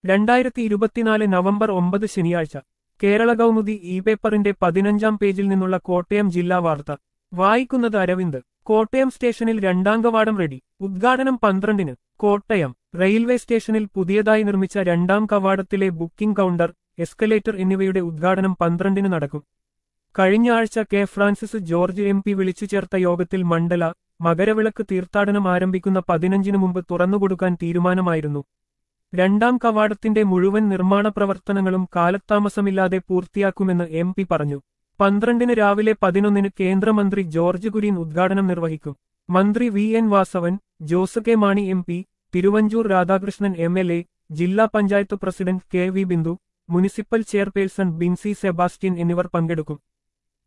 രണ്ടായിരത്തി ഇരുപത്തിനാല് നവംബർ ഒമ്പത് ശനിയാഴ്ച കേരള കൗമുദി ഇ പേപ്പറിന്റെ പതിനഞ്ചാം പേജിൽ നിന്നുള്ള കോട്ടയം ജില്ലാ വാർത്ത വായിക്കുന്നത് അരവിന്ദ് കോട്ടയം സ്റ്റേഷനിൽ രണ്ടാം കവാടം റെഡി ഉദ്ഘാടനം പന്ത്രണ്ടിന് കോട്ടയം റെയിൽവേ സ്റ്റേഷനിൽ പുതിയതായി നിർമ്മിച്ച രണ്ടാം കവാടത്തിലെ ബുക്കിംഗ് കൗണ്ടർ എസ്കലേറ്റർ എന്നിവയുടെ ഉദ്ഘാടനം പന്ത്രണ്ടിന് നടക്കും കഴിഞ്ഞ ആഴ്ച K Francis George M P വിളിച്ചു ചേർത്ത യോഗത്തിൽ മണ്ഡല മകരവിളക്ക് തീർത്ഥാടനം ആരംഭിക്കുന്ന പതിനഞ്ചിനു മുമ്പ് തുറന്നുകൊടുക്കാൻ തീരുമാനമായിരുന്നു രണ്ടാം കവാടത്തിന്റെ മുഴുവൻ നിർമ്മാണ പ്രവർത്തനങ്ങളും കാലത്താമസമില്ലാതെ പൂർത്തിയാക്കുമെന്ന് എം പി പറഞ്ഞു പന്ത്രണ്ടിന് രാവിലെ പതിനൊന്നിന് കേന്ദ്രമന്ത്രി ജോർജ് കുര്യൻ ഉദ്ഘാടനം നിർവഹിക്കും മന്ത്രി V N Vasavan Jose K Mani M P Thiruvanchoor Radhakrishnan M L A ജില്ലാ panchayat president K V Bindu municipal chairperson Binsy Sebastian എന്നിവർ പങ്കെടുക്കും